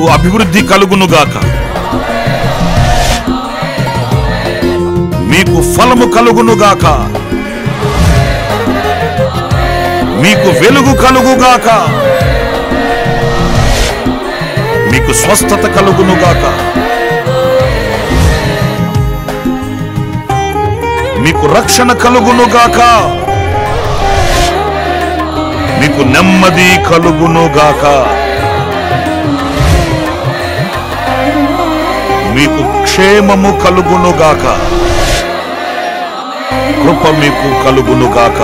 అభివృద్ధి కలుగునుగాక మీకు ఫలము కలుగునుగాక మీకు వెలుగు కలుగుగాక మీకు స్వస్థత కలుగునుగాక మీకు రక్షణ కలుగునుగాక మీకు నెమ్మది కలుగునుగాక మీకు క్షేమము కలుగునుగాక కృప మీకు కలుగునుగాక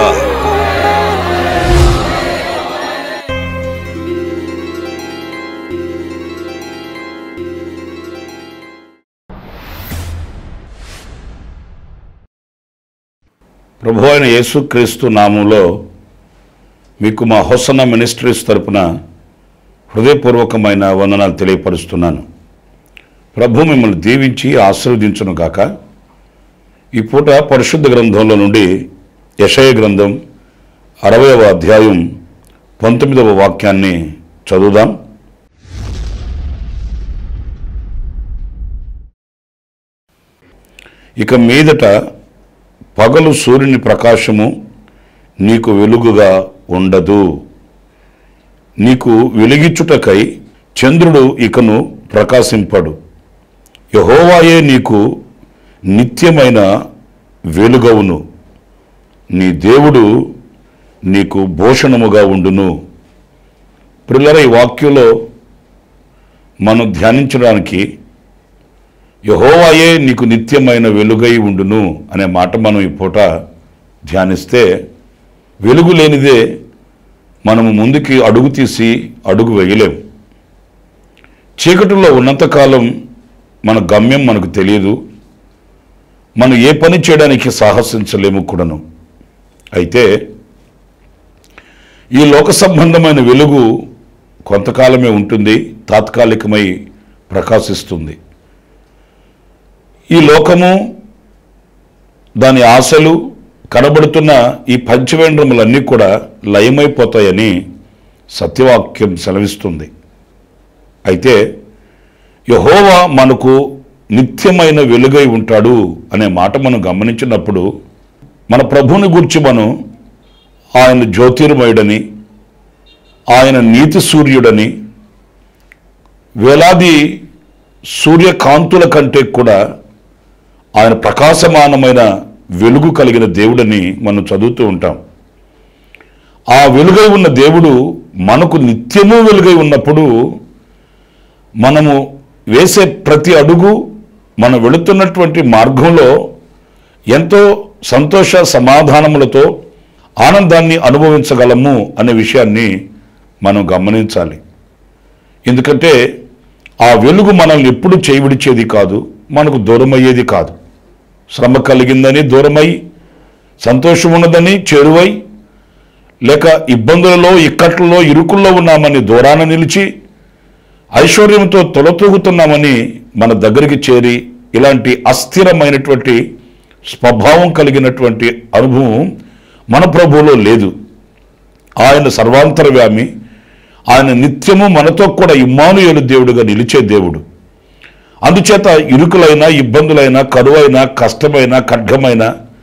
ప్రభు అయిన యేసుక్రీస్తు నామంలో మీకు మా హొసన్న మినిస్ట్రీస్ తరపున హృదయపూర్వకమైన వందనాలు తెలియపరుస్తున్నాను ప్రభు మిమ్మల్ని దీవించి ఆశీర్వదించును గాక ఈ పూట పరిశుద్ధ గ్రంథంలో నుండి యశయ గ్రంథం అరవయవ అధ్యాయం పంతొమ్మిదవ వాక్యాన్ని చదువుదాం ఇక మీదట పగలు సూర్యుని ప్రకాశము నీకు వెలుగుగా ఉండదు నీకు వెలిగించుటకై చంద్రుడు ఇకను ప్రకాశింపడు యహోవాయే నీకు నిత్యమైన వెలుగవును నీ దేవుడు నీకు భూషణముగా ఉండును పిల్లల ఈ వాక్యంలో మనం ధ్యానించడానికి యహోవాయే నీకు నిత్యమైన వెలుగై ఉండును అనే మాట మనం ఈ పూట ధ్యానిస్తే వెలుగు లేనిదే మనము ముందుకి అడుగు తీసి అడుగు వేయలేం చీకటిలో ఉన్నంతకాలం మన గమ్యం మనకు తెలియదు మనం ఏ పని చేయడానికి సాహసించలేము కూడాను అయితే ఈ లోక సంబంధమైన వెలుగు కొంతకాలమే ఉంటుంది తాత్కాలికమై ప్రకాశిస్తుంది ఈ లోకము దాని ఆశలు కనబడుతున్న ఈ పంచవేంద్రములన్నీ కూడా లయమైపోతాయని సత్యవాక్యం సెలవిస్తుంది అయితే యహోవా మనకు నిత్యమైన వెలుగై ఉంటాడు అనే మాట మనం గమనించినప్పుడు మన ప్రభుని గురించి మనం ఆయన జ్యోతిర్మయుడని ఆయన నీతి సూర్యుడని వేలాది సూర్యకాంతుల కంటే కూడా ఆయన ప్రకాశమానమైన వెలుగు కలిగిన దేవుడని మనం చదువుతూ ఉంటాం ఆ వెలుగై ఉన్న దేవుడు మనకు నిత్యము వెలుగై ఉన్నప్పుడు మనము వేసే ప్రతి అడుగు మనం వెళుతున్నటువంటి మార్గంలో ఎంతో సంతోష సమాధానములతో ఆనందాన్ని అనుభవించగలము అనే విషయాన్ని మనం గమనించాలి ఎందుకంటే ఆ వెలుగు మనల్ని ఎప్పుడు చేయి విడిచేది కాదు మనకు దూరమయ్యేది కాదు శ్రమ కలిగిందని దూరమై సంతోషం ఉన్నదని చేరువై లేక ఇబ్బందులలో ఇక్కట్లలో ఇరుకుల్లో ఉన్నామని దూరాన నిలిచి ఐశ్వర్యంతో తొలతూగుతున్నామని మన దగ్గరికి చేరి ఇలాంటి అస్థిరమైనటువంటి స్వభావం కలిగినటువంటి అనుభవం మన ప్రభువులో లేదు ఆయన సర్వాంతరవ్యామి ఆయన నిత్యము మనతో కూడా ఇమ్మానుయేలు దేవుడుగా నిలిచే దేవుడు అందుచేత ఇరుకులైన ఇబ్బందులైన కరువైన కష్టమైన ఖడ్గమైన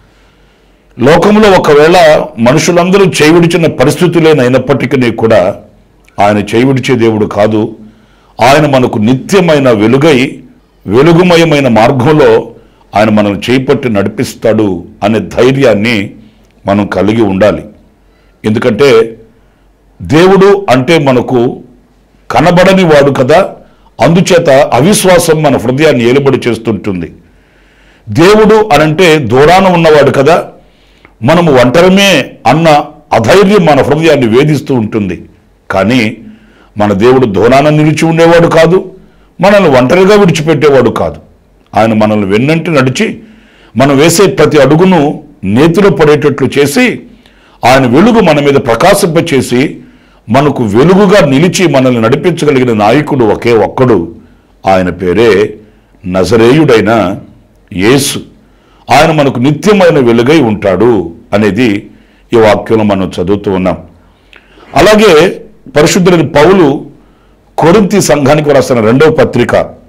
లోకంలో ఒకవేళ మనుషులందరూ చేయివిడిచిన పరిస్థితులేనైనప్పటికీ కూడా ఆయన చేయివిడిచే దేవుడు కాదు ఆయన మనకు నిత్యమైన వెలుగై వెలుగుమయమైన మార్గంలో ఆయన మనల్ని చేపట్టి నడిపిస్తాడు అనే ధైర్యాన్ని మనం కలిగి ఉండాలి ఎందుకంటే దేవుడు అంటే మనకు కనబడని వాడు కదా అందుచేత అవిశ్వాసం మన హృదయాన్ని ఏలుబడి చేస్తుంటుంది దేవుడు అనంటే దూరాన ఉన్నవాడు కదా మనము ఒంటరిమే అన్న అధైర్యం మన హృదయాన్ని వేధిస్తూ ఉంటుంది కానీ మన దేవుడు దూరాన నిలిచి ఉండేవాడు కాదు మనల్ని ఒంటరిగా విడిచిపెట్టేవాడు కాదు ఆయన మనల్ని వెన్నంటి నడిచి మనం వేసే ప్రతి అడుగును నేతిలో పడేటట్లు చేసి ఆయన వెలుగు మన మీద ప్రకాశింపచేసి మనకు వెలుగుగా నిలిచి మనల్ని నడిపించగలిగిన నాయకుడు ఒకే ఒక్కడు ఆయన పేరే నజరేయుడైన యేసు ఆయన మనకు నిత్యమైన వెలుగై ఉంటాడు అనేది ఈ వాక్యంలో మనం చదువుతూ ఉన్నాం అలాగే పరిశుద్ధులైన పౌలు కొరింతి సంఘానికి రాసిన రెండవ పత్రిక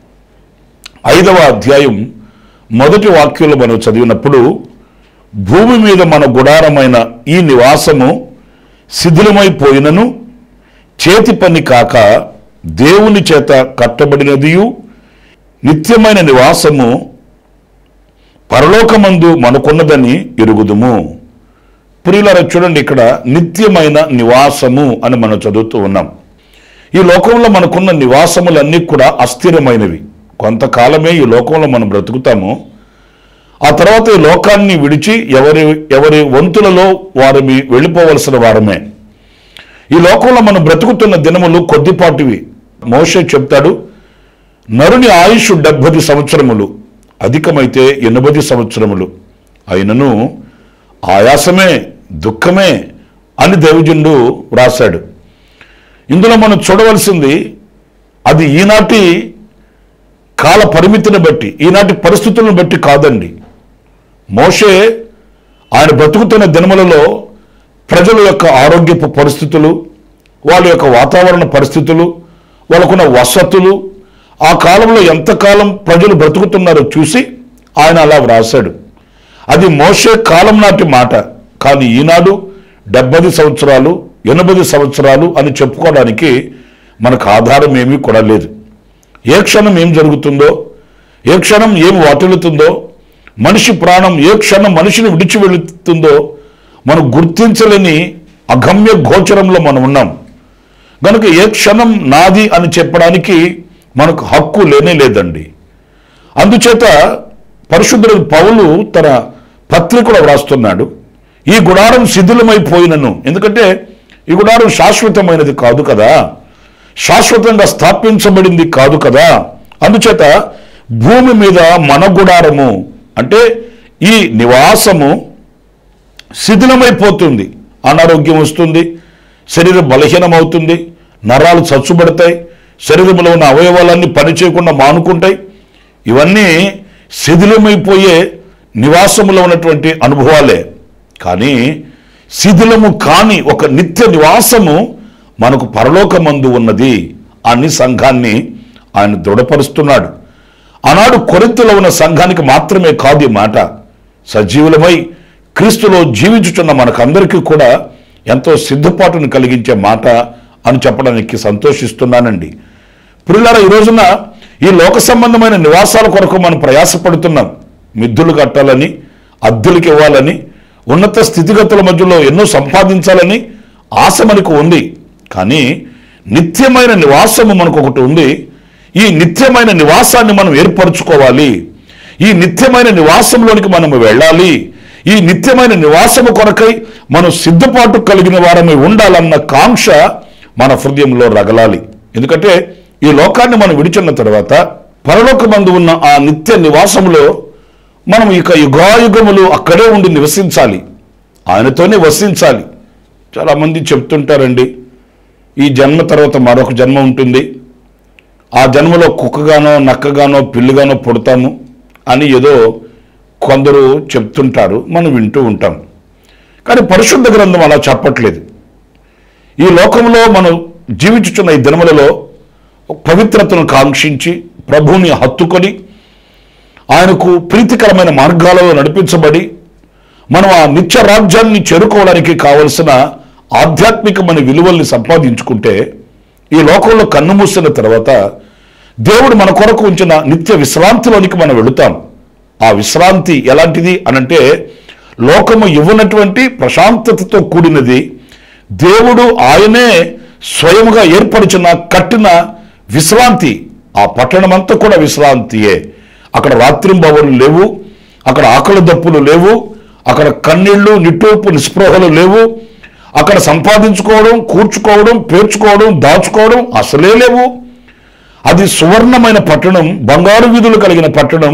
ఐదవ అధ్యాయం మొదటి వాక్యంలో మనం చదివినప్పుడు భూమి మీద మన గుడారమైన ఈ నివాసము శిథిలమైపోయినను చేతి పని కాక దేవుని చేత కట్టబడినదియు నిత్యమైన నివాసము పరలోకమందు మనకున్నదని ఎరుగుదుము ప్రియులారా చూడండి ఇక్కడ నిత్యమైన నివాసము అని మనం చదువుతూ ఉన్నాం ఈ లోకంలో మనకున్న నివాసములన్నీ కూడా అస్థిరమైనవి కొంతకాలమే ఈ లోకంలో మనం బ్రతుకుతాము ఆ తర్వాత ఈ లోకాన్ని విడిచి ఎవరి ఎవరి వంతులలో వారిని వెళ్ళిపోవలసిన వారమే ఈ లోకంలో మనం బ్రతుకుతున్న దినములు కొద్దిపాటివి మోషే చెప్తాడు నరుని ఆయుష్ డెబ్బది సంవత్సరములు అధికమైతే ఎనభది సంవత్సరములు అయినను ఆయాసమే దుఃఖమే అని దైవజనుడు వ్రాశాడు ఇందులో మనం చూడవలసింది అది ఈనాటి కాల పరిమితిని బట్టి ఈనాటి పరిస్థితులను బట్టి కాదండి మోషే ఆయన బ్రతుకుతున్న దినములలో ప్రజల యొక్క ఆరోగ్యపు పరిస్థితులు వాళ్ళ యొక్క వాతావరణ పరిస్థితులు వాళ్ళకున్న వసతులు ఆ కాలంలో ఎంతకాలం ప్రజలు బ్రతుకుతున్నారో చూసి ఆయన అలా వ్రాశాడు అది మోసే కాలం నాటి మాట కానీ ఈనాడు డెబ్బది సంవత్సరాలు ఎనభై సంవత్సరాలు అని చెప్పుకోవడానికి మనకు ఆధారం ఏమీ కూడా లేదు ఏ క్షణం ఏం జరుగుతుందో ఏ క్షణం ఏం వాటిల్లుతుందో మనిషి ప్రాణం ఏ క్షణం మనిషిని విడిచి వెళుతుందో మనం గుర్తించలేని అగమ్య గోచరంలో మనం ఉన్నాం కనుక ఏ క్షణం నాది అని చెప్పడానికి మనకు హక్కు లేనే లేదండి అందుచేత పరిశుద్ధుడు పౌలు తన పత్రికలో వ్రాస్తున్నాడు ఈ గుడారం శిథిలమైపోయినను ఎందుకంటే ఈ గుడారం శాశ్వతమైనది కాదు కదా శాశ్వతంగా స్థాపించబడింది కాదు కదా అందుచేత భూమి మీద మన గుడారము అంటే ఈ నివాసము శిథిలమైపోతుంది అనారోగ్యం వస్తుంది శరీరం బలహీనమవుతుంది నరాలు చచ్చుబడతాయి శరీరంలో ఉన్న అవయవాలన్నీ పనిచేయకుండా మానుకుంటాయి ఇవన్నీ శిథిలమైపోయే నివాసములో ఉన్నటువంటి అనుభవాలే కానీ శిథిలము కాని ఒక నిత్య నివాసము మనకు పరలోకమందు ఉన్నది అన్ని సంఘాన్ని ఆయన దృఢపరుస్తున్నాడు ఆనాడు కొరింతలో ఉన్న సంఘానికి మాత్రమే కాదు ఈ మాట సజీవులమై క్రీస్తులో జీవించుచున్న మనకందరికీ కూడా ఎంతో సిద్ధపాటును కలిగించే మాట అని చెప్పడానికి సంతోషిస్తున్నానండి పిల్లల ఈ రోజున ఈ లోక సంబంధమైన నివాసాల కొరకు మనం ప్రయాసపడుతున్నాం మిద్దులు కట్టాలని అద్దెలకు ఇవ్వాలని ఉన్నత స్థితిగతుల మధ్యలో ఎన్నో సంపాదించాలని ఆశ మనకు ఉంది కానీ నిత్యమైన నివాసము మనకు ఒకటి ఉంది ఈ నిత్యమైన నివాసాన్ని మనం ఏర్పరచుకోవాలి ఈ నిత్యమైన నివాసంలోనికి మనం వెళ్ళాలి ఈ నిత్యమైన నివాసము కొరకై మనం సిద్ధపాటు కలిగిన వారమై ఉండాలన్న కాంక్ష మన హృదయంలో రగలాలి ఎందుకంటే ఈ లోకాన్ని మనం విడిచున్న తర్వాత పరలోకమందు ఉన్న ఆ నిత్య నివాసములో మనం ఇక యుగాయుగములు అక్కడే ఉండి నివసించాలి ఆయనతోనే వసించాలి చాలామంది చెప్తుంటారండి ఈ జన్మ తర్వాత మరొక జన్మ ఉంటుంది ఆ జన్మలో కుక్కగానో నక్కగానో పిల్లిగానో పుడతాము అని ఏదో కొందరు చెప్తుంటారు మనం వింటూ ఉంటాం కానీ పరిశుద్ధ గ్రంథం అలా చెప్పట్లేదు ఈ లోకంలో మనం జీవించుచున్న ఈ దినములలో పవిత్రతను కాంక్షించి ప్రభువుని హత్తుకొని ఆయనకు ప్రీతికరమైన మార్గాలలో నడిపించబడి మనం ఆ నిత్య రాజ్యాన్ని చేరుకోవడానికి కావలసిన ఆధ్యాత్మికమైన విలువల్ని సంపాదించుకుంటే ఈ లోకంలో కన్ను మూసిన తర్వాత దేవుడు మన కొరకు ఉంచిన నిత్య విశ్రాంతిలోనికి మనం వెళుతాం ఆ విశ్రాంతి ఎలాంటిది అనంటే లోకము ఇవ్వనటువంటి ప్రశాంతతతో కూడినది దేవుడు ఆయనే స్వయముగా ఏర్పరిచిన కట్టిన విశ్రాంతి ఆ పట్టణమంతా కూడా విశ్రాంతియే అక్కడ రాత్రింబవలు లేవు అక్కడ ఆకలి దప్పులు లేవు అక్కడ కన్నీళ్లు నిట్టూర్పు నిస్పృహలు లేవు అక్కడ సంపాదించుకోవడం కూర్చుకోవడం పేర్చుకోవడం దాచుకోవడం అసలే లేవు అది సువర్ణమైన పట్టణం బంగారు వీధులు కలిగిన పట్టణం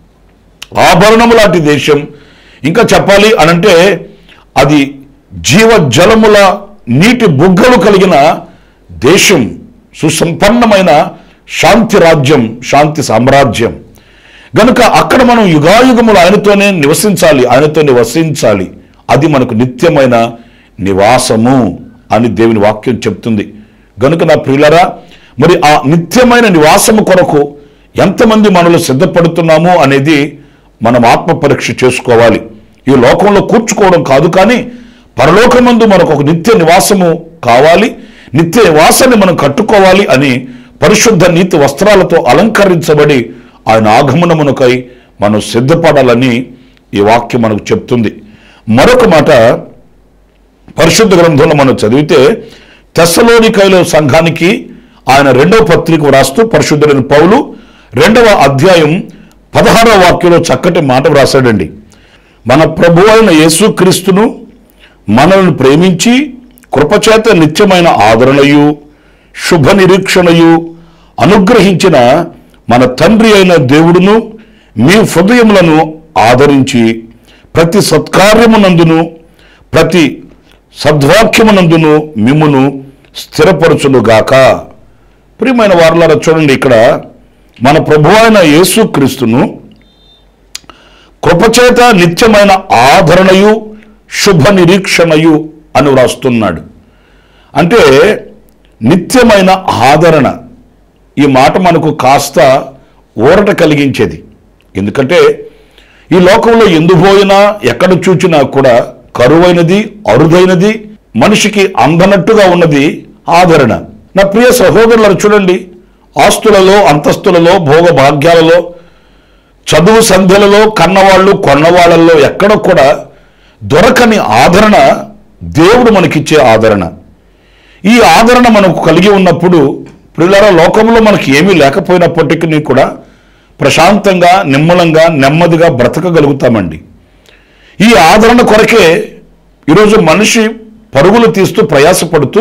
ఆభరణము లాంటి దేశం ఇంకా చెప్పాలి అనంటే అది జీవ జలముల నీటి బుగ్గలు కలిగిన దేశం సుసంపన్నమైన శాంతి రాజ్యం శాంతి సామ్రాజ్యం గనుక అక్కడ మనం యుగాయుగములు ఆయనతోనే నివసించాలి ఆయనతోనే వసించాలి అది మనకు నిత్యమైన నివాసము అని దేవుని వాక్యం చెప్తుంది గనుక నా ప్రియులరా మరి ఆ నిత్యమైన నివాసము కొరకు ఎంతమంది మనలో సిద్ధపడుతున్నాము అనేది మనం ఆత్మ పరీక్ష చేసుకోవాలి ఈ లోకంలో కూర్చుకోవడం కాదు కానీ పరలోకమందు మనకు ఒక నిత్య నివాసము కావాలి నిత్య నివాసాన్ని మనం కట్టుకోవాలి అని పరిశుద్ధ నీతి వస్త్రాలతో అలంకరించబడి ఆయన ఆగమనమునకై మనం సిద్ధపడాలని ఈ వాక్యం మనకు చెప్తుంది మరొక మాట పరిశుద్ధ గ్రంథంలో మనం చదివితే తెస్సలోనికైలో సంఘానికి ఆయన రెండవ పత్రిక వ్రాస్తూ పరిశుద్ధులైన పౌలు రెండవ అధ్యాయం పదహారవ వాక్యంలో చక్కటి మాట వ్రాసాడండి మన ప్రభు అయిన యేసుక్రీస్తును మనల్ని ప్రేమించి కృపచేత నిత్యమైన ఆదరణయు శుభ నిరీక్షణయు అనుగ్రహించిన మన తండ్రి అయిన దేవుడును మీ హృదయములను ఆదరించి ప్రతి సత్కార్యమునందును ప్రతి సద్వాక్యమునందును మిమ్మును స్థిరపరచునుగాక ప్రియమైన వారులారా చూడండి ఇక్కడ మన ప్రభు అయిన యేసుక్రీస్తును కృపచేత నిత్యమైన ఆదరణయు శుభ నిరీక్షణయు అని వ్రాస్తున్నాడు అంటే నిత్యమైన ఆదరణ ఈ మాట మనకు కాస్త ఊరట కలిగించేది ఎందుకంటే ఈ లోకంలో ఎందు పోయినా ఎక్కడ చూచినా కూడా కరువైనది అరుదైనది మనిషికి అందనట్టుగా ఉన్నది ఆదరణ నా ప్రియ సహోదరులను చూడండి ఆస్తులలో అంతస్తులలో భోగ భాగ్యాలలో చదువు సంధ్యలలో కన్నవాళ్ళు కొన్నవాళ్ళల్లో ఎక్కడ కూడా దొరకని ఆదరణ దేవుడు మనకిచ్చే ఆదరణ ఈ ఆదరణ మనకు కలిగి ఉన్నప్పుడు ప్రియులారా లోకంలో మనకి ఏమీ లేకపోయినప్పటికీ కూడా ప్రశాంతంగా నిమ్మలంగా నెమ్మదిగా బ్రతకగలుగుతామండి ఈ ఆదరణ కొరకే ఈరోజు మనిషి పరుగులు తీస్తూ ప్రయాసపడుతూ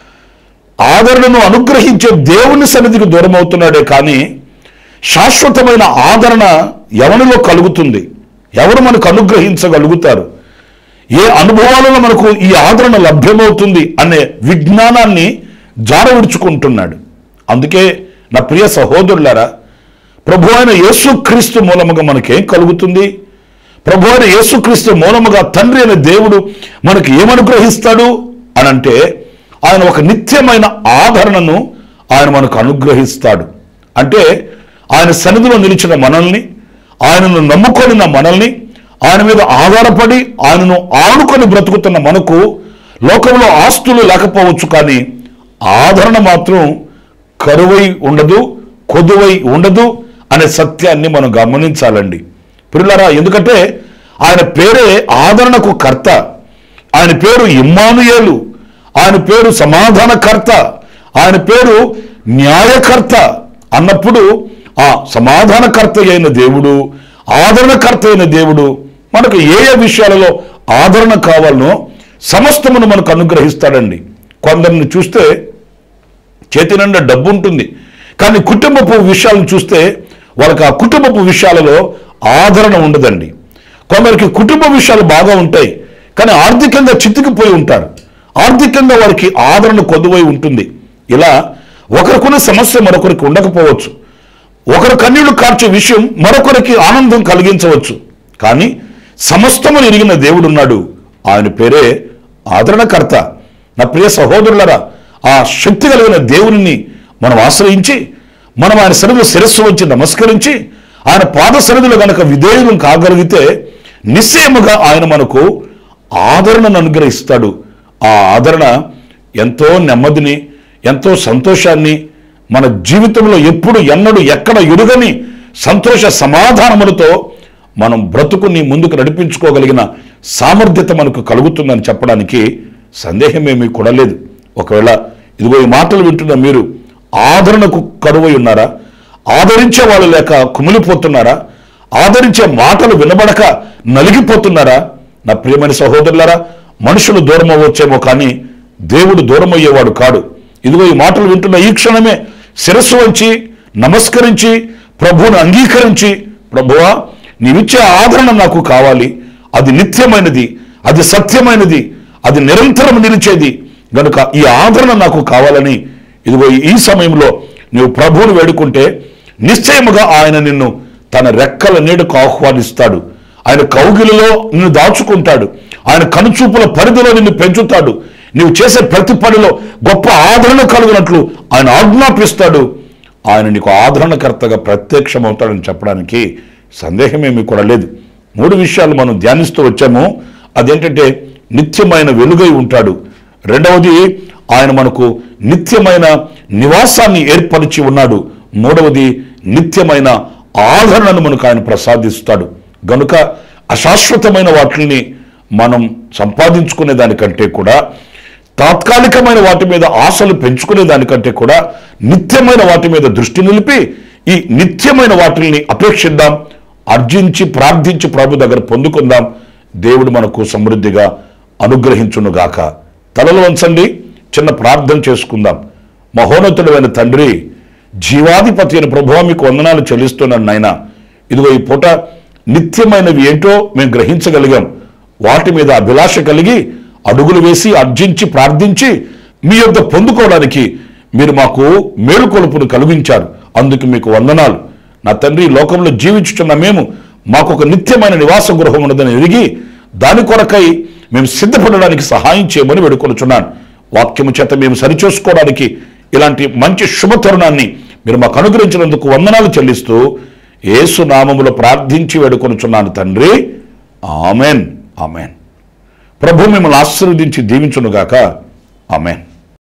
ఆదరణను అనుగ్రహించే దేవుని సన్నిధికి దూరం అవుతున్నాడే కానీ శాశ్వతమైన ఆదరణ ఎవరిలో కలుగుతుంది ఎవరు మనకు అనుగ్రహించగలుగుతారు ఏ అనుభవాలలో మనకు ఈ ఆదరణ లభ్యమవుతుంది అనే విజ్ఞానాన్ని జారవిడుచుకుంటున్నాడు అందుకే నా ప్రియ సహోదరులారా ప్రభు అయిన యేసుక్రీస్తు మూలముగా మనకేం కలుగుతుంది ప్రభు అయిన యేసుక్రీస్తు మూలముగా తండ్రి అయిన దేవుడు మనకి ఏమనుగ్రహిస్తాడు అని అంటే ఆయన ఒక నిత్యమైన ఆదరణను ఆయన మనకు అనుగ్రహిస్తాడు అంటే ఆయన సన్నిధిలో నిలిచిన మనల్ని ఆయనను నమ్ముకొనిన మనల్ని ఆయన మీద ఆధారపడి ఆయనను ఆనుకొని బ్రతుకుతున్న మనకు లోకంలో ఆస్తులు లేకపోవచ్చు కానీ ఆదరణ మాత్రం కరువై ఉండదు కొదువై ఉండదు అనే సత్యాన్ని మనం గమనించాలండి పిల్లరా ఎందుకంటే ఆయన పేరే ఆదరణకు కర్త ఆయన పేరు ఇమ్మానుయేలు ఆయన పేరు సమాధానకర్త ఆయన పేరు న్యాయకర్త అన్నప్పుడు ఆ సమాధానకర్త అయిన దేవుడు ఆదరణకర్త అయిన దేవుడు మనకు ఏ ఏ విషయాలలో ఆదరణ కావాలనో సమస్తమును మనకు అనుగ్రహిస్తాడండి కొందరిని చూస్తే చేతి నిండా డబ్బు ఉంటుంది కానీ కుటుంబపు విషయాలను చూస్తే వాళ్ళకి ఆ కుటుంబపు విషయాలలో ఆదరణ ఉండదండి కొందరికి కుటుంబ విషయాలు బాగా ఉంటాయి కానీ ఆర్థికంగా చితికిపోయి ఉంటారు ఆర్థికంగా వారికి ఆదరణ కొద్దువై ఉంటుంది ఇలా ఒకరికున్న సమస్య మరొకరికి ఉండకపోవచ్చు ఒకరు కన్నీళ్లు కార్చే విషయం మరొకరికి ఆనందం కలిగించవచ్చు కానీ సమస్తమును ఎరిగిన దేవుడు ఉన్నాడు ఆయన పేరే ఆదరణకర్త నా ప్రియ సహోదరులరా ఆ శక్తి కలిగిన దేవుని మనం ఆశ్రయించి మనం ఆయన సన్నిధిలో శిరస్సు వచ్చి నమస్కరించి ఆయన పాద సన్నిధిలో గనక విధేయులం కాగలిగితే నిశ్చయముగా ఆయన మనకు ఆదరణను అనుగ్రహిస్తాడు ఆ ఆదరణ ఎంతో నెమ్మదిని ఎంతో సంతోషాన్ని మన జీవితంలో ఎప్పుడు ఎన్నడూ ఎక్కడ ఎరుగని సంతోష సమాధానములతో మనం బ్రతుకుని ముందుకు నడిపించుకోగలిగిన సామర్థ్యత మనకు కలుగుతుందని చెప్పడానికి సందేహమేమీ కూడా లేదు ఒకవేళ ఇదిగో ఈ మాటలు వింటున్న మీరు ఆదరణకు కరువై ఉన్నారా ఆదరించే వాళ్ళు లేక కుమిలిపోతున్నారా ఆదరించే మాటలు వినబడక నలిగిపోతున్నారా నా ప్రియమైన సహోదరులారా మనుషులు దూరం అవ్వచ్చేమో కానీ దేవుడు దూరం అయ్యేవాడు కాడు ఇదిగో ఈ మాటలు వింటున్న ఈ క్షణమే శిరస్సు వంచి నమస్కరించి ప్రభువును అంగీకరించి ప్రభువా నీవిచ్చే ఆదరణ నాకు కావాలి అది నిత్యమైనది అది సత్యమైనది అది నిరంతరం నిలిచేది గనుక ఈ ఆదరణ నాకు కావాలని ఇదిగో ఈ సమయంలో నువ్వు ప్రభువును వేడుకుంటే నిశ్చయముగా ఆయన నిన్ను తన రెక్కల నీడకు ఆహ్వానిస్తాడు ఆయన కౌగిలిలో నిన్ను దాచుకుంటాడు ఆయన కనుచూపుల పరిధిలో నిన్ను పెంచుతాడు నీవు చేసే ప్రతి పనిలో గొప్ప ఆదరణ కలుగునట్లు ఆయన ఆజ్ఞాపిస్తాడు ఆయన నీకు ఆదరణకర్తగా ప్రత్యక్షమవుతాడని చెప్పడానికి సందేహమేమీ కూడా లేదు మూడు విషయాలు మనం ధ్యానిస్తూ వచ్చాము అదేంటంటే నిత్యమైన వెలుగై ఉంటాడు రెండవది ఆయన మనకు నిత్యమైన నివాసాన్ని ఏర్పరిచి ఉన్నాడు మూడవది నిత్యమైన ఆదరణను మనకు ఆయన ప్రసాదిస్తాడు గనుక అశాశ్వతమైన వాటిని మనం సంపాదించుకునే దానికంటే కూడా తాత్కాలికమైన వాటి మీద ఆశలు పెంచుకునే దానికంటే కూడా నిత్యమైన వాటి మీద దృష్టి నిలిపి ఈ నిత్యమైన వాటిని అపేక్షిద్దాం అర్జించి ప్రార్థించి ప్రభు దగ్గర పొందుకుందాం దేవుడు మనకు సమృద్ధిగా అనుగ్రహించునుగాక తలలు వంచండి చిన్న ప్రార్థన చేసుకుందాం మహోన్నతుడైన తండ్రి జీవాధిపతి అయిన ప్రభువా మీకు వందనాలు చెల్లిస్తున్నాను నాయన ఇదిగో ఈ పూట నిత్యమైనవి ఏంటో మేము గ్రహించగలిగాం వాటి మీద అభిలాష కలిగి అడుగులు వేసి అర్జించి ప్రార్థించి మీ యొద్ద పొందుకోవడానికి మీరు మాకు మేలుకొలుపును కలిగించారు అందుకు మీకు వందనాలు నా తండ్రి ఈ లోకంలో జీవించుతున్న మేము మాకు ఒక నిత్యమైన నివాస గృహం ఉన్నదని ఎరిగి దాని కొరకై మేము సిద్ధపడడానికి సహాయం చేయమని వేడుకొనుచున్నాను వాక్యము చేత మేము సరిచూసుకోవడానికి ఇలాంటి మంచి శుభ తరుణాన్ని మీరు మాకు అనుగ్రహించినందుకు వందనాలు చెల్లిస్తూ యేసు నామములో ప్రార్థించి వేడుకొనుచున్నాను తండ్రి ఆమెన్ ఆమెన్ ప్రభు మిమ్మల్ని ఆశీర్వదించి దీవించునుగాక ఆమెన్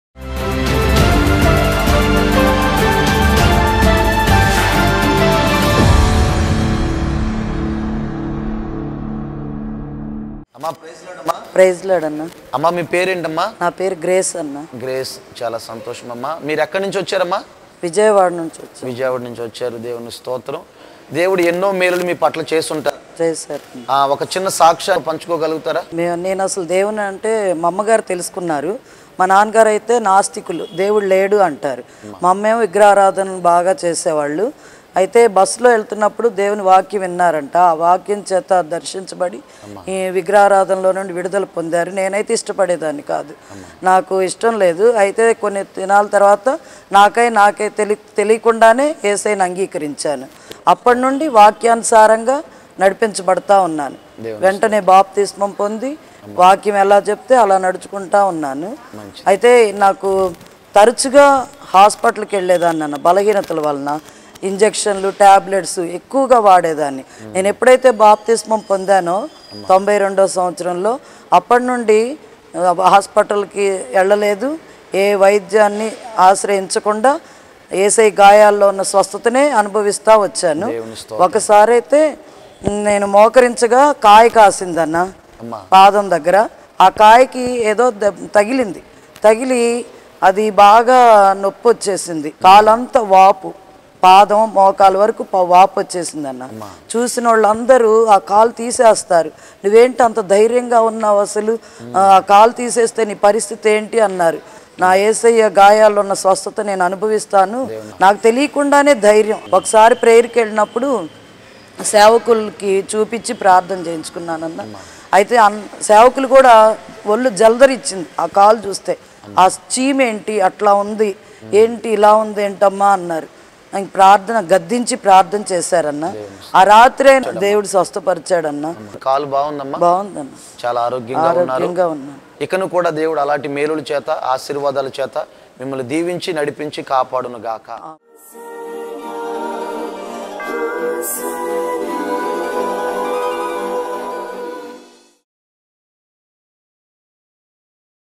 అమ్మా ప్రైజ్ లార్డ్ అమ్మా ప్రైజ్ లాడ్ అన్న అమ్మా మీ పేరేంటమ్మా నా పేరు గ్రేస్ అన్న గ్రేస్ చాలా సంతోషం అమ్మా మీరు ఎక్కడి నుంచి వచ్చారమ్మా విజయవాడ నుంచి వచ్చి విజయవాడ నుంచి వచ్చారు దేవుని స్తోత్రం దేవుడు ఎన్నో మేలులు మీ పట్ల చేస్తుంటారు చేశారు ఆ, ఒక చిన్న సాక్ష్యాన్ని పంచుకోగలుగుతారా మేము నేను అసలు దేవుని అంటే మా అమ్మగారు తెలుసుకున్నారు మా నాన్నగారు అయితే నాస్తికులు దేవుడు లేడు అంటారు మా అమ్మేమో విగ్రహారాధన బాగా చేసేవాళ్ళు అయితే బస్సులో వెళ్తున్నప్పుడు దేవుని వాక్యం విన్నారంట ఆ వాక్యం చేత దర్శించబడి ఈ విగ్రహారాధనలో నుండి విడుదల పొందారు నేనైతే ఇష్టపడేదాన్ని కాదు నాకు ఇష్టం లేదు అయితే కొన్ని దినాల తర్వాత నాకై నాకే తెలి తెలియకుండానే ఏసైని అంగీకరించాను అప్పటి నుండి వాక్యానుసారంగా నడిపించబడతా ఉన్నాను వెంటనే బాప్తిస్మం పొంది వాక్యం ఎలా చెప్తే అలా నడుచుకుంటా ఉన్నాను అయితే నాకు తరచుగా హాస్పిటల్కి వెళ్ళేదాన్ని అన్న బలహీనతల వలన ఇంజెక్షన్లు ట్యాబ్లెట్స్ ఎక్కువగా వాడేదాన్ని నేను ఎప్పుడైతే బాప్తిస్మం పొందానో తొంభై రెండో సంవత్సరంలో అప్పటి నుండి ఆ, హాస్పిటల్కి వెళ్ళలేదు ఏ వైద్యాన్ని ఆశ్రయించకుండా ఏసై గాయాల్లో ఉన్న స్వస్థతనే అనుభవిస్తూ వచ్చాను ఒకసారి అయితే నేను మోకరించగా కాయ కాసిందన్న పాదం దగ్గర ఆ కాయకి ఏదో దెబ్- తగిలింది తగిలి అది బాగా నొప్పి వచ్చేసింది కాలంతా వాపు పాదం మోకాల వరకు ప- వాపు వచ్చేసింది అన్న చూసిన వాళ్ళందరూ ఆ కాలు తీసేస్తారు నువ్వేంటి అంత ధైర్యంగా ఉన్నావు అసలు ఆ కాలు తీసేస్తే నీ పరిస్థితి ఏంటి అన్నారు నా ఏసయ్య గాయాల్లో ఉన్న స్వస్థత నేను అనుభవిస్తాను నాకు తెలియకుండానే ధైర్యం ఒకసారి ప్రేయర్కి వెళ్ళినప్పుడు సేవకులకి చూపించి ప్రార్థన చేయించుకున్నానన్న అయితే అన్ సేవకులు కూడా ఒళ్ళు జల్దరిచ్చింది ఆ కాలు చూస్తే ఆ చీమ్ ఏంటి అట్లా ఉంది ఏంటి ఇలా ఉంది ఏంటమ్మా అన్నారు ఇంక ప్రార్థన గద్దించి ప్రార్థన చేశారన్న ఆ రాత్రే దేవుడు స్వస్థపరిచాడన్న కాలు బాగుందమ్మా బాగుందన్న చాలా ఆరోగ్యంగా ఉన్నారు ఆరోగ్యంగా ఉన్నాను ఇకను కూడా దేవుడు అలాంటి మేలుల చేత ఆశీర్వాదాల చేత మిమ్మల్ని దీవించి నడిపించి కాపాడును గాక Sun